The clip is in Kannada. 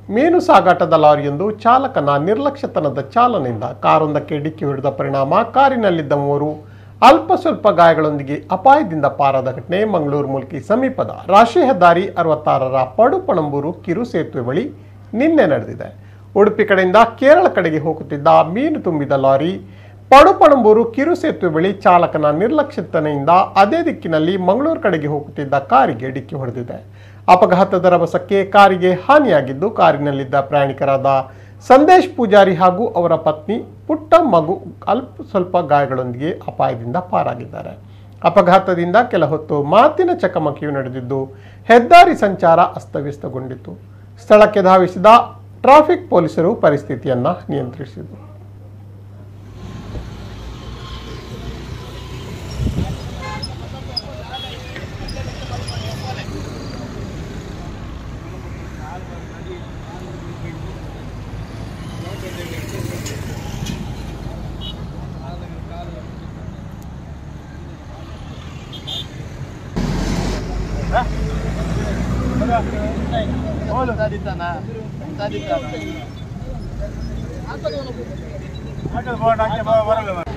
ಮೀನು ಸಾಗಾಟದ ಲಾರಿಯೊಂದು ಚಾಲಕನ ನಿರ್ಲಕ್ಷ್ಯತನದ ಚಾಲನೆಯಿಂದ ಕಾರೊಂದಕ್ಕೆ ಡಿಕ್ಕಿ ಹೊಡೆದ ಪರಿಣಾಮ ಕಾರಿನಲ್ಲಿದ್ದ ಮೂವರು ಅಲ್ಪ ಸ್ವಲ್ಪ ಗಾಯಗಳೊಂದಿಗೆ ಅಪಾಯದಿಂದ ಪಾರಾದ ಘಟನೆ ಮಂಗಳೂರು ಮುಲ್ಕಿ ಸಮೀಪದ ರಾಷ್ಟ್ರೀಯ ಹೆದ್ದಾರಿ ಅರವತ್ತಾರರ ಪಡುಪಣಂಬೂರು ಕಿರು ಸೇತುವೆ ಬಳಿ ನಿನ್ನೆ ನಡೆದಿದೆ ಉಡುಪಿ ಕಡೆಯಿಂದ ಕೇರಳ ಕಡೆಗೆ ಹೋಗುತ್ತಿದ್ದ ಮೀನು ತುಂಬಿದ ಲಾರಿ ಪಡುಪಣಂಬೂರು ಕಿರು ಸೇತುವೆ ಬಳಿ ಚಾಲಕನ ನಿರ್ಲಕ್ಷ್ಯತನೆಯಿಂದ ಅದೇ ದಿಕ್ಕಿನಲ್ಲಿ ಮಂಗಳೂರು ಕಡೆಗೆ ಹೋಗುತ್ತಿದ್ದ ಕಾರಿಗೆ ಡಿಕ್ಕಿ ಹೊಡೆದಿದೆ ಅಪಘಾತದ ರಭಸಕ್ಕೆ ಕಾರಿಗೆ ಹಾನಿಯಾಗಿದ್ದು ಕಾರಿನಲ್ಲಿದ್ದ ಪ್ರಯಾಣಿಕರಾದ ಸಂದೇಶ್ ಪೂಜಾರಿ ಹಾಗೂ ಅವರ ಪತ್ನಿ ಪುಟ್ಟ ಮಗು ಅಲ್ಪ ಸ್ವಲ್ಪ ಗಾಯಗಳೊಂದಿಗೆ ಅಪಾಯದಿಂದ ಪಾರಾಗಿದ್ದಾರೆ ಅಪಘಾತದಿಂದ ಕೆಲ ಹೊತ್ತು ಮಾತಿನ ಚಕಮಕಿಯು ನಡೆದಿದ್ದು ಹೆದ್ದಾರಿ ಸಂಚಾರ ಅಸ್ತವ್ಯಸ್ತಗೊಂಡಿತು ಸ್ಥಳಕ್ಕೆ ಧಾವಿಸಿದ ಟ್ರಾಫಿಕ್ ಪೊಲೀಸರು ಪರಿಸ್ಥಿತಿಯನ್ನ ನಿಯಂತ್ರಿಸಿದರು ಬರಲ್ಲ